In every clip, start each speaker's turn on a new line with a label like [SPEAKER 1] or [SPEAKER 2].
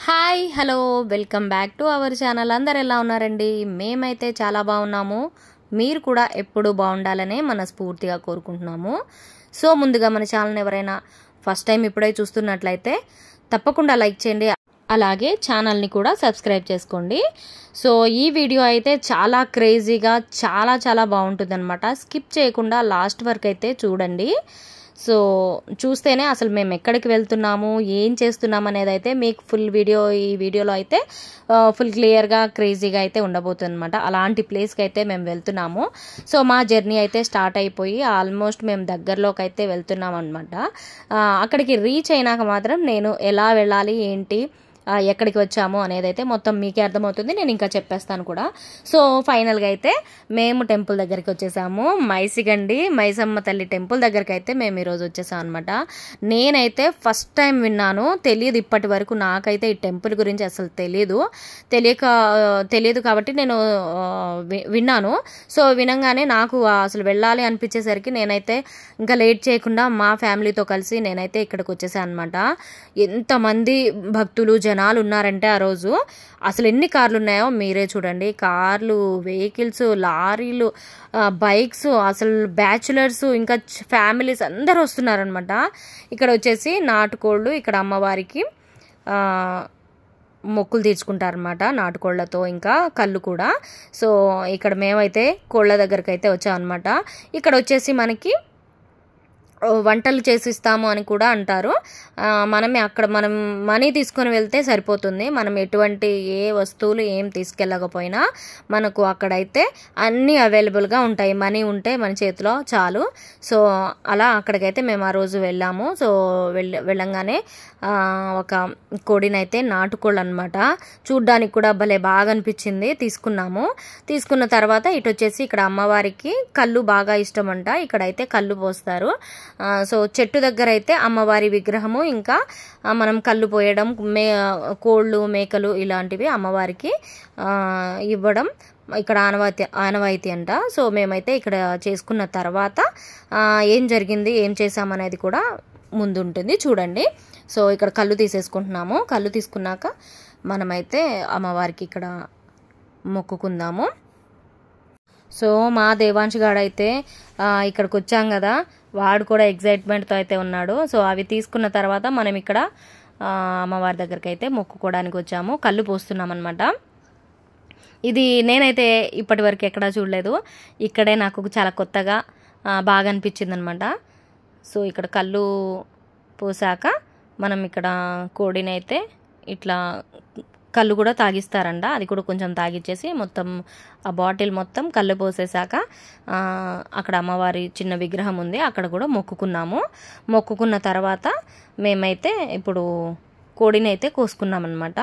[SPEAKER 1] hi hello welcome back to our channel అందరు ఎలా ఉన్నారండి మేమైతే చాలా బాగున్నాము మీరు కూడా ఎప్పుడు బాగుండాలనే మనస్ఫూర్తిగా కోరుకుంటున్నాము సో ముందుగా మన ఛానల్ ఎవరైనా ఫస్ట్ టైం ఇప్పుడే చూస్తున్నట్లయితే తప్పకుండా లైక్ చేయండి అలాగే ఛానల్ని కూడా సబ్స్క్రైబ్ చేసుకోండి సో ఈ వీడియో అయితే చాలా క్రేజీగా చాలా చాలా బాగుంటుంది అనమాట స్కిప్ చేయకుండా లాస్ట్ వరకు అయితే చూడండి సో చూస్తేనే అసలు మేము ఎక్కడికి వెళ్తున్నాము ఏం చేస్తున్నాం అనేది అయితే మీకు ఫుల్ వీడియో ఈ వీడియోలో అయితే ఫుల్ క్లియర్గా క్రేజీగా అయితే ఉండబోతుంది అనమాట అలాంటి ప్లేస్కి అయితే మేము వెళ్తున్నాము సో మా జర్నీ అయితే స్టార్ట్ అయిపోయి ఆల్మోస్ట్ మేము దగ్గరలోకి అయితే వెళ్తున్నాం అనమాట అక్కడికి రీచ్ అయినాక మాత్రం నేను ఎలా వెళ్ళాలి ఏంటి ఆ, ఎక్కడికి వచ్చాము అనేది అయితే మొత్తం మీకే అర్థమవుతుంది నేను ఇంకా చెప్పేస్తాను కూడా సో ఫైనల్గా అయితే మేము టెంపుల్ దగ్గరికి వచ్చేసాము మైసిగండి మైసమ్మ తల్లి టెంపుల్ దగ్గరికి అయితే మేము ఈరోజు వచ్చేసాం అనమాట నేనైతే ఫస్ట్ టైం విన్నాను తెలియదు ఇప్పటి వరకు నాకైతే ఈ టెంపుల్ గురించి అసలు తెలియదు తెలియక తెలియదు కాబట్టి నేను ఆ, వి- విన్నాను సో వినంగానే నాకు అసలు వెళ్ళాలి అనిపించేసరికి నేనైతే ఇంకా లేట్ చేయకుండా మా ఫ్యామిలీతో కలిసి నేనైతే ఇక్కడికి వచ్చేసాను అనమాట ఎంతమంది భక్తులు జనాలు ఉన్నారంటే ఆ రోజు అసలు ఎన్ని కార్లు ఉన్నాయో మీరే చూడండి కార్లు వెహికల్స్ లారీలు ఆ, బైక్స్ అసలు బ్యాచులర్స్ ఇంకా ఫ్యామిలీస్ అందరూ వస్తున్నారనమాట ఇక్కడ వచ్చేసి నాటుకోళ్ళు ఇక్కడ అమ్మవారికి ఆ, మొక్కులు తీర్చుకుంటారనమాట నాటుకోళ్లతో ఇంకా కళ్ళు కూడా సో ఇక్కడ మేమైతే కోళ్ళ దగ్గరికి అయితే వచ్చామన్నమాట ఇక్కడ వచ్చేసి మనకి ఓ, వంటలు చేసిస్తాము అని కూడా అంటారు ఆ, మనమే అక్కడ మనం మనీ తీసుకొని వెళ్తే సరిపోతుంది మనం ఎటువంటి ఏ వస్తువులు ఏం తీసుకెళ్ళకపోయినా మనకు అక్కడైతే అన్నీ అవైలబుల్గా ఉంటాయి మనీ ఉంటే మన చేతిలో చాలు సో అలా అక్కడికైతే మేము ఆ రోజు వెళ్ళాము సో వెళ్ళ వెళ్ళంగానే ఆ, ఒక కోడినైతే నాటుకోళ్ళు అనమాట చూడ్డానికి కూడా భలే బాగా అనిపించింది తీసుకున్నాము తీసుకున్న తర్వాత ఇటు వచ్చేసి ఇక్కడ అమ్మవారికి కళ్ళు బాగా ఇష్టం అంట ఇక్కడైతే కళ్ళు పోస్తారు ఆ, సో చెట్టు దగ్గర అయితే అమ్మవారి విగ్రహము ఇంకా ఆ, మనం కళ్ళు పోయడం మే కోళ్ళు మేకలు ఇలాంటివి అమ్మవారికి ఆ, ఇవ్వడం ఇక్కడ ఆనవాయితీ ఆనవాయితీ అంట సో మేమైతే ఇక్కడ చేసుకున్న తర్వాత ఆ, ఏం జరిగింది ఏం చేసామనేది కూడా ముందు ఉంటుంది చూడండి సో ఇక్కడ కళ్ళు తీసేసుకుంటున్నాము కళ్ళు తీసుకున్నాక మనమైతే అమ్మవారికి ఇక్కడ మొక్కుకుందాము సో మా దేవాంశ్ గాడైతే ఆ, ఇక్కడికి వచ్చాం కదా వాడు కూడా ఎగ్జైట్మెంట్తో అయితే ఉన్నాడు సో అవి తీసుకున్న తర్వాత మనం ఇక్కడ ఆ, అమ్మవారి దగ్గరికి అయితే మొక్కుకోవడానికి వచ్చాము కళ్ళు పోస్తున్నాం అనమాట ఇది నేనైతే ఇప్పటి వరకు ఎక్కడా చూడలేదు ఇక్కడే నాకు చాలా కొత్తగా ఆ, బాగా అనిపించింది అనమాట సో ఇక్కడ కళ్ళు పోసాక మనం ఇక్కడ కోడిని అయితే ఇట్లా కళ్ళు కూడా తాగిస్తారంట అది కూడా కొంచెం తాగిచ్చేసి మొత్తం ఆ బాటిల్ మొత్తం కళ్ళు పోసేసాక ఆ, అక్కడ అమ్మవారి చిన్న విగ్రహం ఉంది అక్కడ కూడా మొక్కుకున్నాము మొక్కుకున్న తర్వాత మేమైతే ఇప్పుడు కోడిని అయితే కోసుకున్నాం అనమాట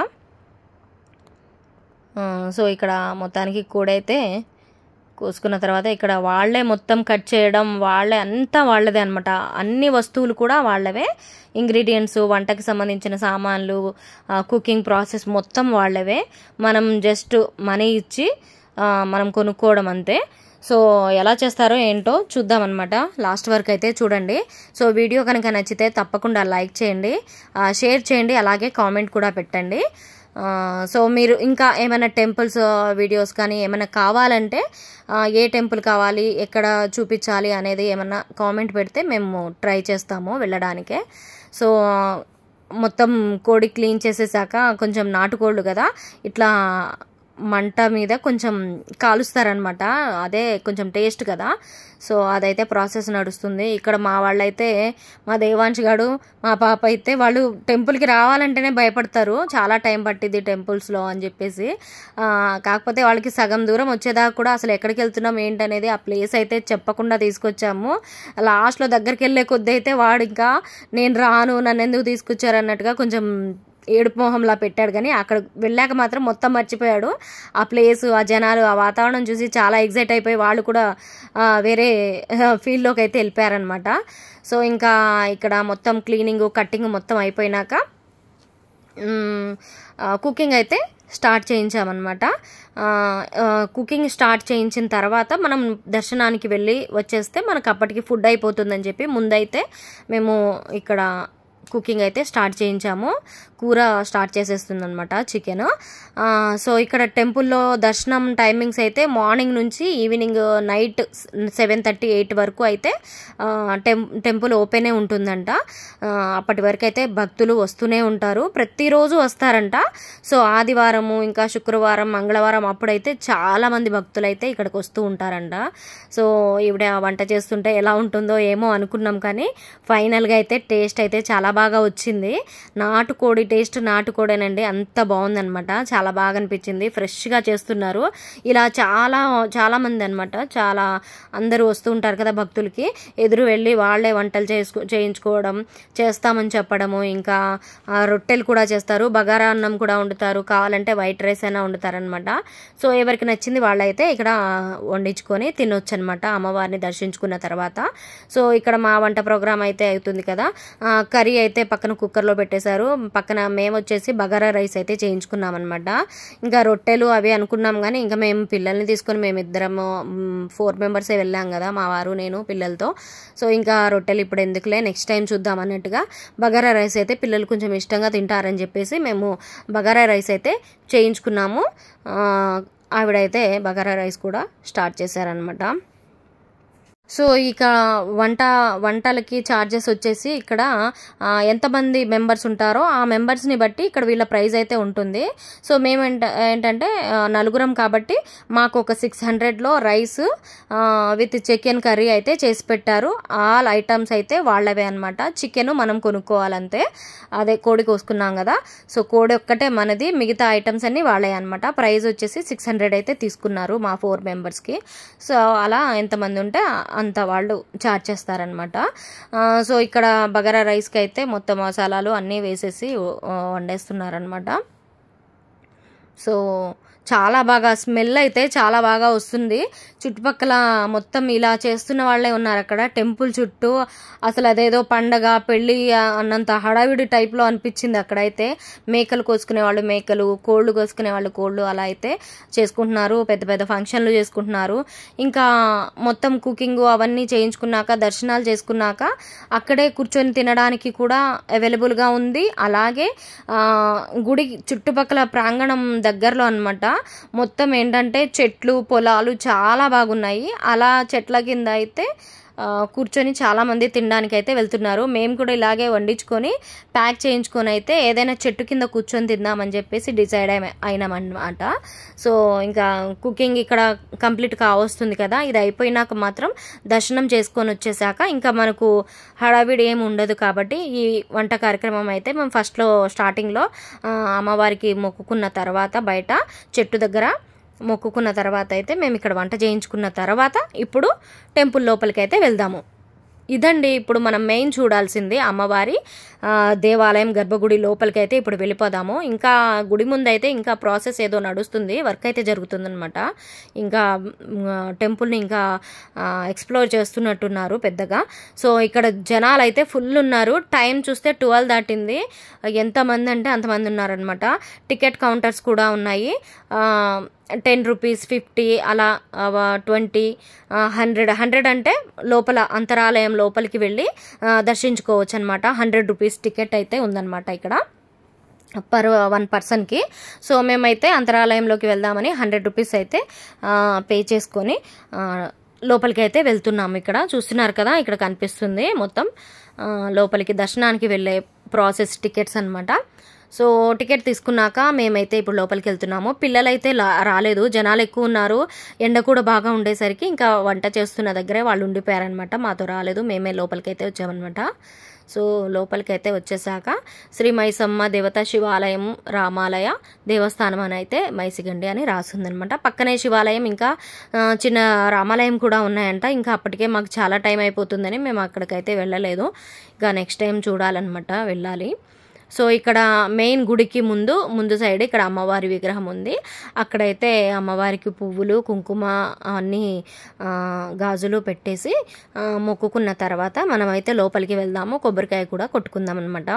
[SPEAKER 1] సో ఇక్కడ మొత్తానికి కోడి అయితే కోసుకున్న తర్వాత ఇక్కడ వాళ్ళే మొత్తం కట్ చేయడం వాళ్ళే అంతా వాళ్ళదే అనమాట అన్ని వస్తువులు కూడా వాళ్ళవే ఇంగ్రీడియంట్స్ వంటకి సంబంధించిన సామాన్లు ఆ, కుకింగ్ ప్రాసెస్ మొత్తం వాళ్ళవే మనం జస్ట్ మనీ ఇచ్చి ఆ, మనం కొనుక్కోవడం అంతే సో ఎలా చేస్తారో ఏంటో చూద్దామన్నమాట లాస్ట్ వరకు అయితే చూడండి సో వీడియో కనుక నచ్చితే తప్పకుండా లైక్ చేయండి ఆ, షేర్ చేయండి అలాగే కామెంట్ కూడా పెట్టండి ఆ, సో మీరు ఇంకా ఏమైనా టెంపుల్స్ వీడియోస్ కానీ ఏమైనా కావాలంటే ఆ, ఏ టెంపుల్ కావాలి ఎక్కడ చూపించాలి అనేది ఏమైనా కామెంట్ పెడితే మేము ట్రై చేస్తాము వెళ్ళడానికే సో మొత్తం కోడి క్లీన్ చేసేసాక కొంచెం నాటుకోళ్ళు కదా ఇట్లా మంట మీద కొంచెం కాలుస్తారనమాట అదే కొంచెం టేస్ట్ కదా సో అదైతే ప్రాసెస్ నడుస్తుంది ఇక్కడ మా వాళ్ళైతే మా దేవాంశ్ గాడు మా పాప అయితే వాళ్ళు టెంపుల్కి రావాలంటేనే భయపడతారు చాలా టైం పట్టింది టెంపుల్స్లో అని చెప్పేసి ఆ, కాకపోతే వాళ్ళకి సగం దూరం వచ్చేదాకా కూడా అసలు ఎక్కడికి వెళ్తున్నాం ఏంటనేది ఆ ప్లేస్ అయితే చెప్పకుండా తీసుకొచ్చాము లాస్ట్లో దగ్గరికి వెళ్ళే కొద్ది అయితే వాడు ఇంకా నేను రాను నన్ను ఎందుకు తీసుకొచ్చారు అన్నట్టుగా కొంచెం ఏడుపు మొహంలా పెట్టాడు కానీ అక్కడ వెళ్ళాక మాత్రం మొత్తం మర్చిపోయాడు ఆ ప్లేస్ ఆ జనాలు ఆ వాతావరణం చూసి చాలా ఎగ్జైట్ అయిపోయి వాళ్ళు కూడా ఆ, వేరే ఫీల్డ్లోకి అయితే వెళ్ళిపోయారనమాట సో ఇంకా ఇక్కడ మొత్తం క్లీనింగ్ కట్టింగ్ మొత్తం అయిపోయినాక మ్, ఆ, కుకింగ్ అయితే స్టార్ట్ చేయించామన్నమాట ఆ, ఆ, కుకింగ్ స్టార్ట్ చేయించిన తర్వాత మనం దర్శనానికి వెళ్ళి వచ్చేస్తే మనకు అప్పటికి ఫుడ్ అయిపోతుందని చెప్పి ముందైతే మేము ఇక్కడ కుకింగ్ అయితే స్టార్ట్ చేయించాము కూర స్టార్ట్ చేసేస్తుంది అనమాట చికెన్ సో ఇక్కడ టెంపుల్లో దర్శనం టైమింగ్స్ అయితే మార్నింగ్ నుంచి evening night seven thirty eight వరకు అయితే టెం టెంపుల్ ఓపెనే ఉంటుందంట ఆ, అప్పటి వరకు అయితే భక్తులు వస్తూనే ఉంటారు ప్రతిరోజు వస్తారంట సో ఆదివారము ఇంకా శుక్రవారం మంగళవారం అప్పుడైతే చాలా మంది భక్తులు అయితే ఇక్కడికి వస్తూ ఉంటారంట సో ఈవిడ వంట చేస్తుంటే ఎలా ఉంటుందో ఏమో అనుకున్నాం కానీ ఫైనల్గా అయితే టేస్ట్ అయితే చాలా బాగా వచ్చింది నాటుకోడి టేస్ట్ నాటుకోడేనండి అంత బాగుందనమాట చాలా బాగా అనిపించింది ఫ్రెష్గా చేస్తున్నారు ఇలా చాలా చాలా మంది అనమాట చాలా అందరూ వస్తూ ఉంటారు కదా భక్తులకి ఎదురు వెళ్ళి వాళ్ళే వంటలు చేసుకు చేయించుకోవడం చేస్తామని చెప్పడము ఇంకా ఆ, రొట్టెలు కూడా చేస్తారు బగారా అన్నం కూడా వండుతారు కావాలంటే వైట్ రైస్ అయినా వండుతారనమాట సో ఎవరికి నచ్చింది వాళ్ళైతే ఇక్కడ వండించుకొని తినొచ్చు అనమాట అమ్మవారిని దర్శించుకున్న తర్వాత సో ఇక్కడ మా వంట ప్రోగ్రామ్ అయితే అవుతుంది కదా ఆ, కర్రీ అయితే పక్కన కుక్కర్లో పెట్టేశారు పక్కన మేము వచ్చేసి బగారా రైస్ అయితే చేయించుకున్నాం అనమాట ఇంకా రొట్టెలు అవి అనుకున్నాం కానీ ఇంకా మేము పిల్లల్ని తీసుకొని మేము ఇద్దరము ఫోర్ మెంబర్సే వెళ్ళాం కదా మా వారు నేను పిల్లలతో సో ఇంకా రొట్టెలు ఇప్పుడు ఎందుకులే నెక్స్ట్ టైం చూద్దాం అన్నట్టుగా బగారా రైస్ అయితే పిల్లలు కొంచెం ఇష్టంగా తింటారని చెప్పేసి మేము బగారా రైస్ అయితే చేయించుకున్నాము ఆ, ఆవిడైతే బగారా రైస్ కూడా స్టార్ట్ చేశారనమాట సో ఇక వంట వంటలకి ఛార్జెస్ వచ్చేసి ఇక్కడ ఆ, ఎంతమంది మెంబర్స్ ఉంటారో ఆ మెంబర్స్ని బట్టి ఇక్కడ వీళ్ళ ప్రైస్ అయితే ఉంటుంది సో మేము ఏంట- ఏంటంటే ఆ, నలుగురం కాబట్టి మాకు ఒక సిక్స్ హండ్రెడ్లో రైస్ విత్ చికెన్ కర్రీ అయితే చేసి పెట్టారు ఆల్ ఐటమ్స్ అయితే వాళ్ళవే అనమాట చికెన్ మనం కొనుక్కోవాలంతే అదే కోడి కోసుకున్నాం కదా సో కోడి ఒక్కటే మనది మిగతా ఐటమ్స్ అన్ని వాళ్ళే అనమాట ప్రైస్ వచ్చేసి సిక్స్ హండ్రెడ్ అయితే తీసుకున్నారు మా ఫోర్ మెంబర్స్కి సో అలా ఎంతమంది ఉంటే అంత వాళ్ళు చార్జ్ చేస్తారనమాట సో ఇక్కడ బగారా రైస్కి అయితే మొత్తం మసాలాలు అన్నీ వేసేసి ఆ, వండేస్తున్నారనమాట సో చాలా బాగా స్మెల్ అయితే చాలా బాగా వస్తుంది చుట్టుపక్కల మొత్తం ఇలా చేస్తున్న వాళ్ళే ఉన్నారు అక్కడ టెంపుల్ చుట్టూ అసలు అదేదో పండగ పెళ్ళి అన్నంత హడావిడి టైప్లో అనిపించింది అక్కడైతే మేకలు కోసుకునే వాళ్ళు మేకలు కోళ్ళు కోసుకునే వాళ్ళు కోళ్ళు అలా అయితే చేసుకుంటున్నారు పెద్ద పెద్ద ఫంక్షన్లు చేసుకుంటున్నారు ఇంకా మొత్తం కుకింగ్ అవన్నీ చేయించుకున్నాక దర్శనాలు చేసుకున్నాక అక్కడే కూర్చొని తినడానికి కూడా అవైలబుల్గా ఉంది అలాగే ఆ, గుడి చుట్టుపక్కల ప్రాంగణం దగ్గరలో అన్నమాట మొత్తం ఏంటంటే చెట్లు పొలాలు చాలా బాగున్నాయి అలా చెట్ల కింద అయితే ఆ, కూర్చొని చాలా మంది తినడానికి అయితే వెళ్తున్నారు మేము కూడా ఇలాగే వండించుకొని ప్యాక్ చేయించుకొని అయితే ఏదైనా చెట్టు కింద కూర్చొని తిందామని చెప్పేసి డిసైడ్ అయినామన్నమాట సో ఇంకా కుకింగ్ ఇక్కడ కంప్లీట్ కావస్తుంది కదా ఇది అయిపోయినాక మాత్రం దర్శనం చేసుకొని వచ్చేసాక ఇంకా మనకు హడావిడి ఏమి ఉండదు కాబట్టి ఈ వంట కార్యక్రమం అయితే మేము ఫస్ట్లో స్టార్టింగ్లో ఆ, అమ్మవారికి మొక్కుకున్న తర్వాత బయట చెట్టు దగ్గర మొక్కుకున్న తర్వాత అయితే మేము ఇక్కడ వంట చేయించుకున్న తర్వాత ఇప్పుడు టెంపుల్ లోపలికి అయితే వెళ్దాము ఇదండి ఇప్పుడు మనం మెయిన్ చూడాల్సింది అమ్మవారి ఆ, దేవాలయం గర్భగుడి లోపలికి అయితే ఇప్పుడు వెళ్ళిపోదాము ఇంకా గుడి ముందు అయితే ఇంకా ప్రాసెస్ ఏదో నడుస్తుంది వర్క్ అయితే జరుగుతుందనమాట ఇంకా మ్, టెంపుల్ని ఇంకా ఆ, ఎక్స్ప్లోర్ చేస్తున్నట్టున్నారు పెద్దగా సో ఇక్కడ జనాలు అయితే ఫుల్ ఉన్నారు టైం చూస్తే ట్వెల్వ్ దాటింది ఎంతమంది అంటే అంతమంది ఉన్నారనమాట టికెట్ కౌంటర్స్ కూడా ఉన్నాయి టెన్ రూపీస్ ఫిఫ్టీ అలా ట్వంటీ హండ్రెడ్ హండ్రెడ్ అంటే లోపల అంతరాలయం లోపలికి వెళ్ళి ఆ, దర్శించుకోవచ్చు అనమాట హండ్రెడ్ రూపీస్ టికెట్ అయితే ఉందన్నమాట ఇక్కడ పర్ వన్ పర్సన్కి సో మేమైతే అంతరాలయంలోకి వెళ్దామని హండ్రెడ్ రూపీస్ అయితే ఆ, పే చేసుకొని ఆ, లోపలికి అయితే వెళ్తున్నాము ఇక్కడ చూస్తున్నారు కదా ఇక్కడ కనిపిస్తుంది మొత్తం ఆ, లోపలికి దర్శనానికి వెళ్ళే ప్రాసెస్ టికెట్స్ అనమాట సో టికెట్ తీసుకున్నాక మేమైతే ఇప్పుడు లోపలికి వెళ్తున్నాము పిల్లలైతే లా రాలేదు జనాలు ఎక్కువ ఉన్నారు ఎండ కూడా బాగా ఉండేసరికి ఇంకా వంట చేస్తున్న దగ్గరే వాళ్ళు ఉండిపోయారనమాట మాతో రాలేదు మేమే లోపలికి అయితే వచ్చామన్నమాట సో లోపలికి అయితే వచ్చేసాక శ్రీ మైసమ్మ దేవత శివాలయం రామాలయ దేవస్థానం అని అయితే మైసిగండి అని రాసిందనమాట పక్కనే శివాలయం ఇంకా ఆ, చిన్న రామాలయం కూడా ఉన్నాయంట ఇంకా అప్పటికే మాకు చాలా టైం అయిపోతుందని మేము అక్కడికైతే వెళ్ళలేదు ఇంకా నెక్స్ట్ టైం చూడాలన్నమాట వెళ్ళాలి సో ఇక్కడ మెయిన్ గుడికి ముందు ముందు సైడ్ ఇక్కడ అమ్మవారి విగ్రహం ఉంది అక్కడైతే అమ్మవారికి పువ్వులు కుంకుమ అన్నీ ఆ, గాజులు పెట్టేసి ఆ, మొక్కుకున్న తర్వాత మనమైతే లోపలికి వెళ్దాము కొబ్బరికాయ కూడా కొట్టుకుందాం అనమాట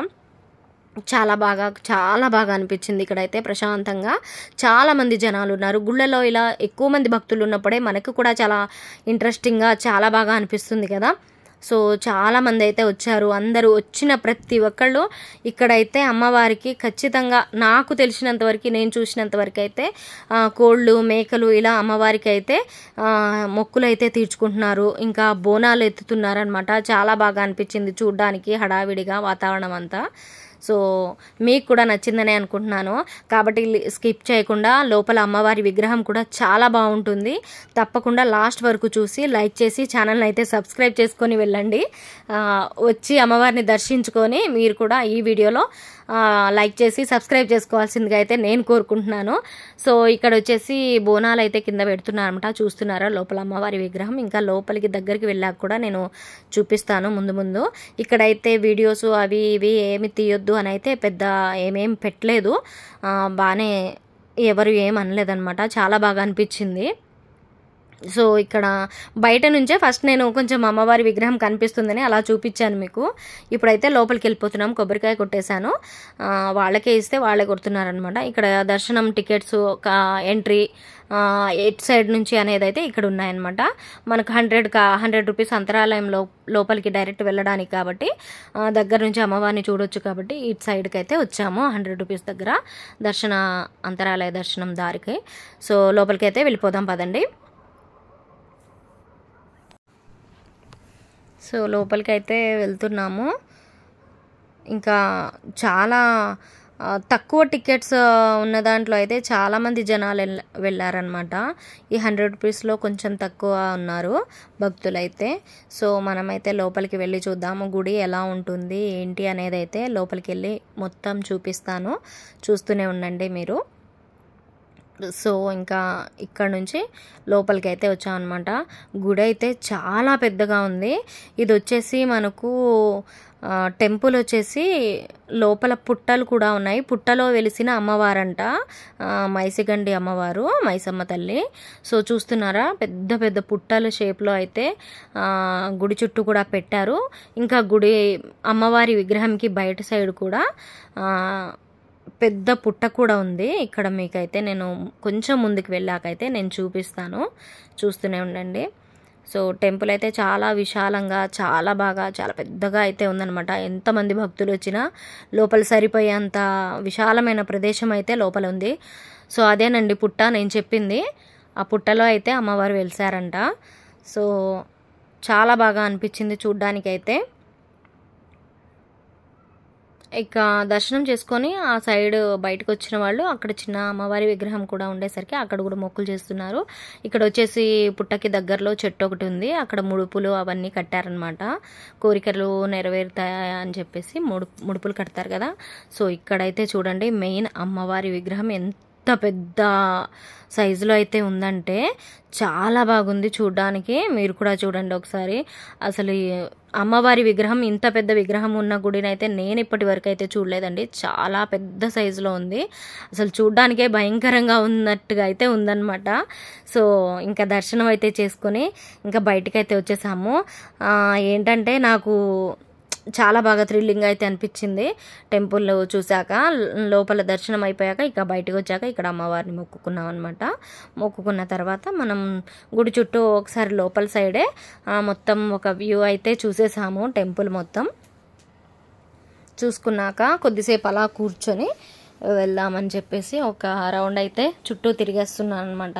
[SPEAKER 1] చాలా బాగా చాలా బాగా అనిపించింది ఇక్కడైతే ప్రశాంతంగా చాలా మంది జనాలు ఉన్నారు గుళ్ళలో ఇలా ఎక్కువ మంది భక్తులు ఉన్నప్పుడే మనకు కూడా చాలా ఇంట్రెస్టింగ్గా చాలా బాగా అనిపిస్తుంది కదా సో చాలామంది అయితే వచ్చారు అందరూ వచ్చిన ప్రతి ఒక్కళ్ళు ఇక్కడైతే అమ్మవారికి ఖచ్చితంగా నాకు తెలిసినంత వరకు నేను చూసినంత వరకు అయితే ఆ, కోళ్ళు మేకలు ఇలా అమ్మవారికి అయితే ఆ, మొక్కులు అయితే తీర్చుకుంటున్నారు ఇంకా బోనాలు ఎత్తుతున్నారనమాట చాలా బాగా అనిపించింది చూడ్డానికి హడావిడిగా వాతావరణం అంతా సో మీకు కూడా నచ్చిందనే అనుకుంటున్నాను కాబట్టి స్కిప్ చేయకుండా లోపల అమ్మవారి విగ్రహం కూడా చాలా బాగుంటుంది తప్పకుండా లాస్ట్ వరకు చూసి లైక్ చేసి ఛానల్ని అయితే సబ్స్క్రైబ్ చేసుకొని వెళ్ళండి ఆ, వచ్చి అమ్మవారిని దర్శించుకొని మీరు కూడా ఈ వీడియోలో ఆ, లైక్ చేసి సబ్స్క్రైబ్ చేసుకోవాల్సిందిగా అయితే నేను కోరుకుంటున్నాను సో ఇక్కడ వచ్చేసి బోనాలు అయితే కింద పెడుతున్నారనమాట చూస్తున్నారా లోపల అమ్మవారి విగ్రహం ఇంకా లోపలికి దగ్గరికి వెళ్ళాక కూడా నేను చూపిస్తాను ముందు ముందు ఇక్కడైతే వీడియోస్ అవి ఇవి ఏమి తీయొద్దు అని అయితే పెద్ద ఏమేం పెట్టలేదు ఆ, బాగానే ఎవరు ఏం అనలేదన్నమాట చాలా బాగా అనిపించింది సో ఇక్కడ బయట నుంచే ఫస్ట్ నేను కొంచెం అమ్మవారి విగ్రహం కనిపిస్తుందని అలా చూపించాను మీకు ఇప్పుడైతే లోపలికి వెళ్ళిపోతున్నాం కొబ్బరికాయ కొట్టేశాను ఆ, వాళ్ళకే ఇస్తే వాళ్ళే కొడుతున్నారనమాట ఇక్కడ దర్శనం టికెట్స్ ఎంట్రీ ఎట్ సైడ్ నుంచి అనేది అయితే ఇక్కడ ఉన్నాయన్నమాట మనకు హండ్రెడ్ కా హండ్రెడ్ రూపీస్ అంతరాలయంలో లోపలికి డైరెక్ట్ వెళ్ళడానికి కాబట్టి ఆ, దగ్గర నుంచి అమ్మవారిని చూడొచ్చు కాబట్టి ఇటు సైడ్కి అయితే వచ్చాము హండ్రెడ్ రూపీస్ దగ్గర దర్శన అంతరాలయ దర్శనం దారికి సో లోపలికి అయితే వెళ్ళిపోదాం పదండి సో లోపలికి అయితే వెళ్తున్నాము ఇంకా చాలా ఆ, తక్కువ టికెట్స్ ఆ, ఉన్న దాంట్లో అయితే చాలామంది జనాలు వెళ్ళ- వెళ్ళారనమాట ఈ హండ్రెడ్ రూపీస్లో కొంచెం తక్కువ ఉన్నారు భక్తులైతే సో మనమైతే లోపలికి వెళ్ళి చూద్దాము గుడి ఎలా ఉంటుంది ఏంటి అనేది అయితే లోపలికి వెళ్ళి మొత్తం చూపిస్తాను చూస్తూనే ఉండండి మీరు సో ఇంకా ఇక్కడ నుంచి లోపలికి అయితే వచ్చామన్నమాట గుడి అయితే చాలా పెద్దగా ఉంది ఇది వచ్చేసి మనకు ఆ, టెంపుల్ వచ్చేసి లోపల పుట్టలు కూడా ఉన్నాయి పుట్టలో వెలిసిన అమ్మవారంట ఆ, మైసిగండి అమ్మవారు మైసమ్మ తల్లి సో చూస్తున్నారా పెద్ద పెద్ద పుట్టల షేప్లో అయితే ఆ, గుడి చుట్టూ కూడా పెట్టారు ఇంకా గుడి అమ్మవారి విగ్రహంకి బయట సైడ్ కూడా ఆ, పెద్ద పుట్ట కూడా ఉంది ఇక్కడ మీకైతే నేను కొంచెం ముందుకు వెళ్ళాకైతే నేను చూపిస్తాను చూస్తూనే ఉండండి సో టెంపుల్ అయితే చాలా విశాలంగా చాలా బాగా చాలా పెద్దగా అయితే ఉందన్నమాట ఎంతమంది భక్తులు వచ్చినా లోపల సరిపోయేంత విశాలమైన ప్రదేశం అయితే లోపల ఉంది సో అదేనండి పుట్ట నేను చెప్పింది ఆ పుట్టలో అయితే అమ్మవారు వెలిసారంట సో చాలా బాగా అనిపించింది చూడ్డానికైతే ఇక దర్శనం చేసుకొని ఆ సైడ్ బయటకు వచ్చిన వాళ్ళు అక్కడ చిన్న అమ్మవారి విగ్రహం కూడా ఉండేసరికి అక్కడ కూడా మొక్కులు చేస్తున్నారు ఇక్కడ వచ్చేసి పుట్టకి దగ్గరలో చెట్టు ఒకటి ఉంది అక్కడ ముడుపులు అవన్నీ కట్టారనమాట కోరికలు నెరవేరుతాయా అని చెప్పేసి ముడు ముడుపులు కడతారు కదా సో ఇక్కడైతే చూడండి మెయిన్ అమ్మవారి విగ్రహం ఎంత పెద్ద సైజులో అయితే ఉందంటే చాలా బాగుంది చూడ్డానికి మీరు కూడా చూడండి ఒకసారి అసలు ఈ అమ్మవారి విగ్రహం ఇంత పెద్ద విగ్రహం ఉన్న గుడిని అయితే నేను ఇప్పటి వరకు అయితే చూడలేదండి చాలా పెద్ద సైజులో ఉంది అసలు చూడ్డానికే భయంకరంగా ఉన్నట్టుగా అయితే ఉందన్నమాట సో ఇంకా దర్శనం అయితే చేసుకొని ఇంకా బయటికి అయితే వచ్చేసాము ఆ, ఏంటంటే నాకు చాలా బాగా థ్రిల్లింగ్ అయితే అనిపించింది టెంపుల్ చూశాక లోపల దర్శనం అయిపోయాక ఇక బయటకు వచ్చాక ఇక్కడ అమ్మవారిని మొక్కుకున్నాం అనమాట మొక్కుకున్న తర్వాత మనం గుడి చుట్టూ ఒకసారి లోపల సైడే ఆ, మొత్తం ఒక వ్యూ అయితే చూసేసాము టెంపుల్ మొత్తం చూసుకున్నాక కొద్దిసేపు అలా కూర్చొని వెళ్దామని చెప్పేసి ఒక రౌండ్ అయితే చుట్టూ తిరిగేస్తున్నాను అనమాట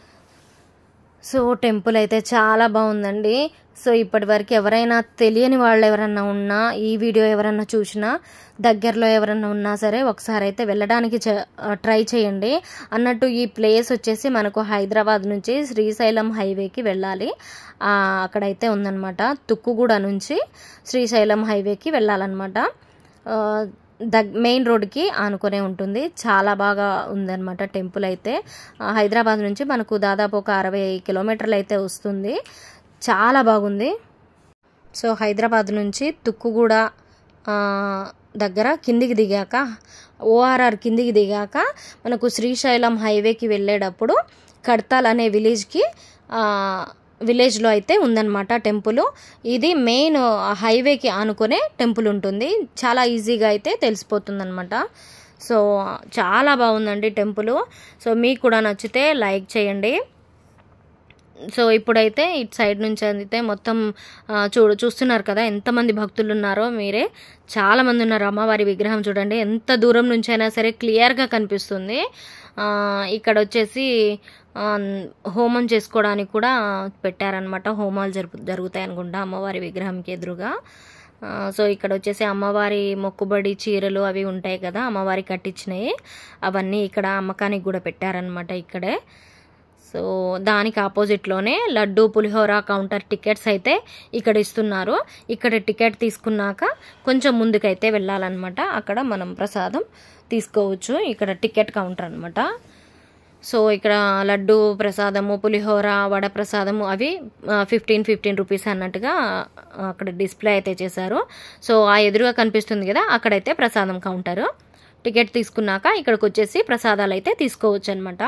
[SPEAKER 1] సో టెంపుల్ అయితే చాలా బాగుందండి సో ఇప్పటి వరకు ఎవరైనా తెలియని వాళ్ళు ఎవరన్నా ఉన్నా ఈ వీడియో ఎవరన్నా చూసినా దగ్గరలో ఎవరన్నా ఉన్నా సరే ఒకసారి అయితే వెళ్ళడానికి చ- ట్రై చేయండి అన్నట్టు ఈ ప్లేస్ వచ్చేసి మనకు హైదరాబాద్ నుంచి శ్రీశైలం హైవేకి వెళ్ళాలి ఆ, అక్కడైతే ఉందన్నమాట తుక్కుగూడ నుంచి శ్రీశైలం హైవేకి వెళ్ళాలన్నమాట ఆ, దగ్ మెయిన్ రోడ్కి ఆనుకునే ఉంటుంది చాలా బాగా ఉందన్నమాట టెంపుల్ అయితే ఆ, హైదరాబాద్ నుంచి మనకు దాదాపు ఒక అరవై కిలోమీటర్లు అయితే వస్తుంది చాలా బాగుంది సో హైదరాబాద్ నుంచి తుక్కుగూడ ఆ, దగ్గర కిందికి దిగాక ఓఆర్ఆర్ కిందికి దిగాక మనకు శ్రీశైలం హైవేకి వెళ్ళేటప్పుడు కడతాల్ అనే విలేజ్కి ఆ, విలేజ్లో అయితే ఉందన్నమాట టెంపుల్ ఇది మెయిన్ హైవేకి ఆనుకునే టెంపుల్ ఉంటుంది చాలా ఈజీగా అయితే తెలిసిపోతుంది అనమాట సో చాలా బాగుందండి టెంపుల్ సో మీకు కూడా నచ్చితే లైక్ చేయండి సో ఇప్పుడైతే ఇటు సైడ్ నుంచి అయితే మొత్తం ఆ, చూడు చూస్తున్నారు కదా ఎంతమంది భక్తులు ఉన్నారో మీరే చాలా మంది ఉన్నారు అమ్మవారి విగ్రహం చూడండి ఎంత దూరం నుంచి అయినా సరే క్లియర్గా కనిపిస్తుంది ఆ, ఇక్కడ వచ్చేసి ఆ, హోమం చేసుకోవడానికి కూడా పెట్టారనమాట హోమాలు జరుపు జరుగుతాయి అనుకుంటా అమ్మవారి విగ్రహంకి ఎదురుగా ఆ, సో ఇక్కడ వచ్చేసి అమ్మవారి మొక్కుబడి చీరలు అవి ఉంటాయి కదా అమ్మవారి కట్టించినవి అవన్నీ ఇక్కడ అమ్మకానికి కూడా పెట్టారనమాట ఇక్కడే సో దానికి ఆపోజిట్లోనే లడ్డు పులిహోర కౌంటర్ టికెట్స్ అయితే ఇక్కడ ఇస్తున్నారు ఇక్కడ టికెట్ తీసుకున్నాక కొంచెం ముందుకైతే వెళ్ళాలన్నమాట అక్కడ మనం ప్రసాదం తీసుకోవచ్చు ఇక్కడ టికెట్ కౌంటర్ అనమాట సో ఇక్కడ లడ్డు ప్రసాదము పులిహోర వడ ప్రసాదము అవి ఫిఫ్టీన్ ఫిఫ్టీన్ రూపీస్ అన్నట్టుగా ఆ, అక్కడ డిస్ప్లే అయితే చేశారు సో ఆ ఎదురుగా కనిపిస్తుంది కదా అక్కడైతే ప్రసాదం కౌంటరు టికెట్ తీసుకున్నాక ఇక్కడికి వచ్చేసి ప్రసాదాలు అయితే తీసుకోవచ్చు అనమాట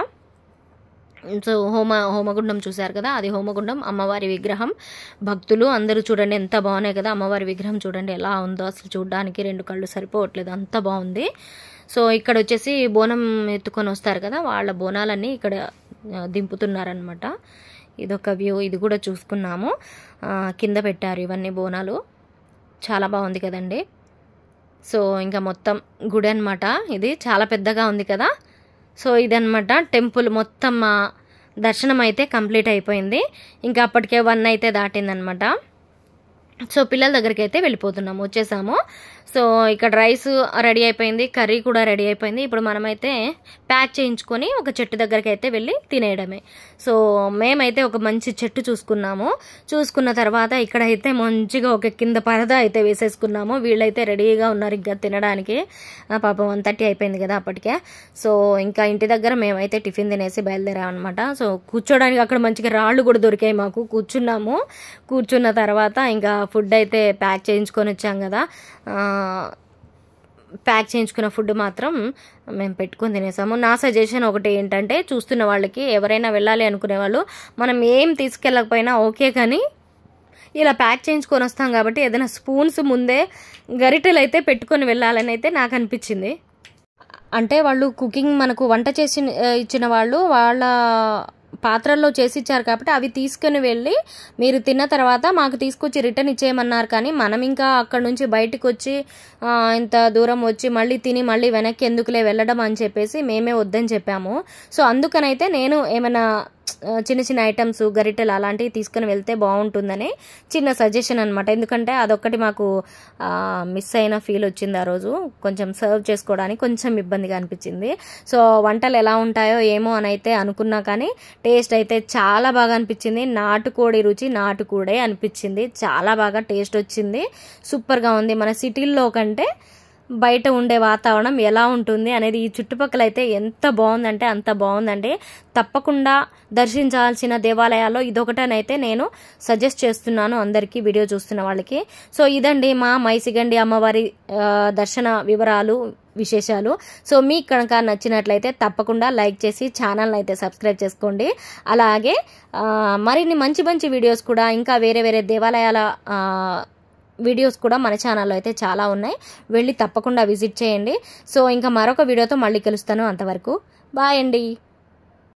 [SPEAKER 1] సో హోమ హోమగుండం చూశారు కదా అది హోమగుండం అమ్మవారి విగ్రహం భక్తులు అందరూ చూడండి ఎంత బాగున్నాయి కదా అమ్మవారి విగ్రహం చూడండి ఎలా ఉందో అసలు చూడడానికి రెండు కళ్ళు సరిపోవట్లేదు అంత బాగుంది సో ఇక్కడ వచ్చేసి బోనం ఎత్తుకొని వస్తారు కదా వాళ్ళ బోనాలన్నీ ఇక్కడ ఆ, దింపుతున్నారనమాట ఇదొక వ్యూ ఇది కూడా చూసుకున్నాము ఆ, కింద పెట్టారు ఇవన్నీ బోనాలు చాలా బాగుంది కదండి సో ఇంకా మొత్తం గుడి అనమాట ఇది చాలా పెద్దగా ఉంది కదా సో ఇదనమాట టెంపుల్ మొత్తం ఆ, దర్శనం అయితే కంప్లీట్ అయిపోయింది ఇంకా అప్పటికే వన్ అయితే దాటిందనమాట సో పిల్లల దగ్గరికి అయితే వెళ్ళిపోతున్నాము వచ్చేసాము సో ఇక్కడ రైస్ రెడీ అయిపోయింది కర్రీ కూడా రెడీ అయిపోయింది ఇప్పుడు మనమైతే ప్యాక్ చేయించుకొని ఒక చెట్టు దగ్గరికి అయితే వెళ్ళి తినేయడమే సో మేమైతే ఒక మంచి చెట్టు చూసుకున్నాము చూసుకున్న తర్వాత ఇక్కడైతే మంచిగా ఒక కింద పరద అయితే వేసేసుకున్నాము వీళ్ళైతే రెడీగా ఉన్నారు ఇంకా తినడానికి ఆ, పాపం వన్ థర్టీ అయిపోయింది కదా అప్పటికే సో ఇంకా ఇంటి దగ్గర మేమైతే టిఫిన్ తినేసి బయలుదేరాం అనమాట సో కూర్చోడానికి అక్కడ మంచిగా రాళ్ళు కూడా దొరికాయి మాకు కూర్చున్నాము కూర్చున్న తర్వాత ఇంకా ఫుడ్ అయితే ప్యాక్ చేయించుకొని వచ్చాం కదా ఆ, ప్యాక్ చేయించుకున్న ఫుడ్ మాత్రం మేము పెట్టుకొని తినేసాము నా సజెషన్ ఒకటి ఏంటంటే చూస్తున్న వాళ్ళకి ఎవరైనా వెళ్ళాలి అనుకునే వాళ్ళు మనం ఏం తీసుకెళ్ళకపోయినా ఓకే కానీ ఇలా ప్యాక్ చేయించుకొని వస్తాం కాబట్టి ఏదైనా స్పూన్స్ ముందే గరిటెలు అయితే పెట్టుకొని వెళ్ళాలని అయితే నాకు అనిపించింది అంటే వాళ్ళు కుకింగ్ మనకు వంట చేసి ఆ, ఇచ్చిన వాళ్ళు వాళ్ళ పాత్రల్లో చేసి ఇచ్చారు కాబట్టి అవి తీసుకుని వెళ్ళి మీరు తిన్న తర్వాత మాకు తీసుకొచ్చి రిటర్న్ ఇచ్చేయమన్నారు కానీ మనం ఇంకా అక్కడ నుంచి బయటకు వచ్చి ఆ, ఇంత దూరం వచ్చి మళ్ళీ తిని మళ్ళీ వెనక్కి ఎందుకులే వెళ్ళడం అని చెప్పేసి మేమే వద్దని చెప్పాము సో అందుకనైతే నేను ఏమైనా ఆ, చిన్న చిన్న ఐటమ్స్ గరిటెలు అలాంటివి తీసుకుని వెళ్తే బాగుంటుందని చిన్న సజెషన్ అనమాట ఎందుకంటే అదొక్కటి మాకు మిస్ అయిన ఫీల్ వచ్చింది ఆ రోజు కొంచెం సర్వ్ చేసుకోవడానికి కొంచెం ఇబ్బందిగా అనిపించింది సో వంటలు ఎలా ఉంటాయో ఏమో అని అయితే అనుకున్నా కానీ టేస్ట్ అయితే చాలా బాగా అనిపించింది నాటుకోడి రుచి నాటుకోడే అనిపించింది చాలా బాగా టేస్ట్ వచ్చింది సూపర్గా ఉంది మన సిటీల్లో కంటే బయట ఉండే వాతావరణం ఎలా ఉంటుంది అనేది ఈ చుట్టుపక్కల అయితే ఎంత బాగుందంటే అంత బాగుందండి తప్పకుండా దర్శించాల్సిన దేవాలయాల్లో ఇదొకటనైతే నేను సజెస్ట్ చేస్తున్నాను అందరికీ వీడియో చూస్తున్న వాళ్ళకి సో ఇదండి మా మైసిగండి అమ్మవారి ఆ, దర్శన వివరాలు విశేషాలు సో మీకు కనుక నచ్చినట్లయితే తప్పకుండా లైక్ చేసి ఛానల్ని అయితే సబ్స్క్రైబ్ చేసుకోండి అలాగే ఆ, మరిన్ని మంచి మంచి వీడియోస్ కూడా ఇంకా వేరే వేరే దేవాలయాల ఆ, వీడియోస్ కూడా మన ఛానల్లో అయితే చాలా ఉన్నాయి వెళ్ళి తప్పకుండా విజిట్ చేయండి సో ఇంకా మరొక వీడియోతో మళ్ళీ కలుస్తాను అంతవరకు బాయ్ అండి